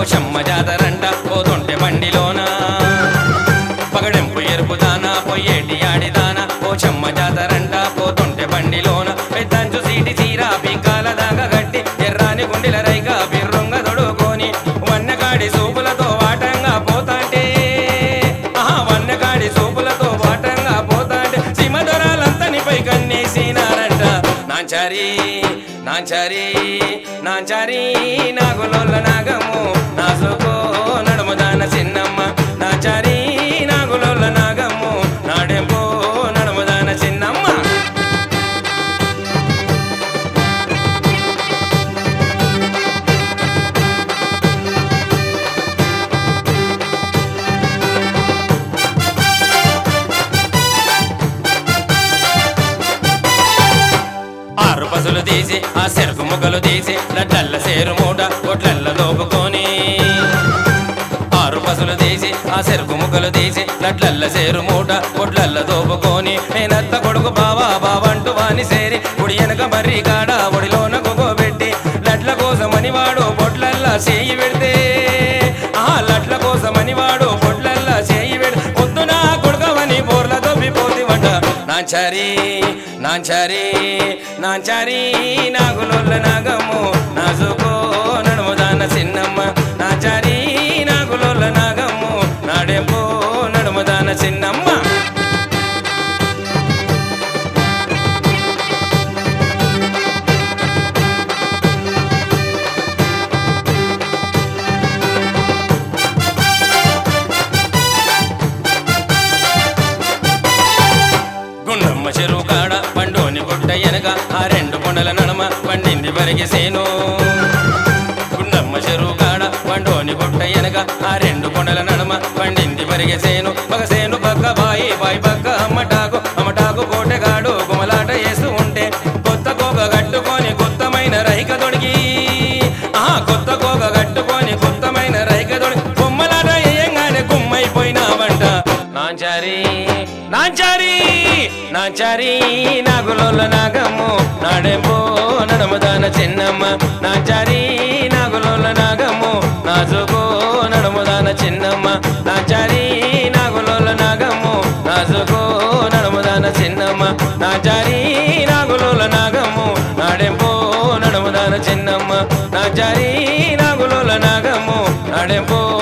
పోషమ్మ జాతరంట పోతుంటే బండిలోన పగడెంపు ఎరుపుదానా పొయ్యేటి ఆడిదానా పోషమ్మ జాతరంట పోతుంటే బండిలోన పెద్దంచు సీటి చీర పీకాల దాకా గట్టి ఎర్రాని గుండెల రైక బిర్రొంగ తొడుకొని వన్నగాడి సూపులతో వాటంగా పోతాంటే ఆహా వన్నగాడి సూపులతో వాటంగా పోతాంటే సీమదొరాలంతనిపై కన్నేసినారంట నాంచారి నాంచారి నాంచారి నాగులోళ్ళ నాగము నాసుకో నడుముదాన చిన్నమ్మ నాచారి నాగులోళ్ళ నాగము నాడెంపో నడుముదాన చిన్నమ్మ ఆరు పసులు తీసి ఆ సెరుకు ముక్కలు తీసి లడ్డల్ల సేరు మూట కొట్లల్ల దోపుకొని ఆరు పసులు తీసి ఆ సెరుకు ముక్కలు తీసి లడ్లల్ల సేరు మూట కొట్లల్ల దోపుకొని నేనత్త కొడుకు బావా బావంటూ వాని సేరి కుడి వెనక మర్రి కాడ ఒడిలోన పెట్టి లడ్ల కోసమని వాడు పొట్లల్లా చేయి పెడితే ఆ లడ్ల కోసమని వాడు పొట్లల్లా చేయి పెడితే పొద్దున కొడుకవని బోర్ల దొబ్బిపోతివట నాంచారి నాంచారి నాంచారి నాగులోళ్ళ నాగము నాజుకో నడుముదాన చిన్నమ్మ నాంచారి నాగులోళ్ళ నాగము నాడెంపో నడుముదాన చిన్నమ్మ గుండమ్మ చెరువు కాడ పండోని గుట్ట ఎనక ఆ రెండు కొండల నడమ పండింది వరిగేసేను గుండమ్మ చెరువు కాడ పండోని గుట్ట ఎనక ఆ రెండు కొండల నడమ పండింది వరిగేసేను పగసేను పక్క బాయి బాయి పక్క అమ్మటాకు అమ్మటాకు కోటెగాడు గుమలాట వేస్తూ ఉంటే కొత్త కోక కట్టుకొని కొత్తమైన రైక తొడిగి ఆ కొత్త కోక కట్టుకొని కొత్తమైన రైక తొడిగి బొమ్మలాట వేయంగానే గుమ్మైపోయినావంట నాంచారి నాంచారి నాంచారి నాగులోల నాగమ్ము నాడెంపో నడుముదాన చిన్నమ్మ నాంచారి నాగులోల నాగమ్ము నాజుకో నడుముదాన చిన్నమ్మ నాంచారి నాగులోల నాగమ్ము నాజుకో నడుముదాన చిన్నమ్మ నాంచారి నాగులోల నాగమ్ము నాడెంపో నడుముదాన చిన్నమ్మ నాంచారి నాగులోల నాగమ్ము నాడెంపో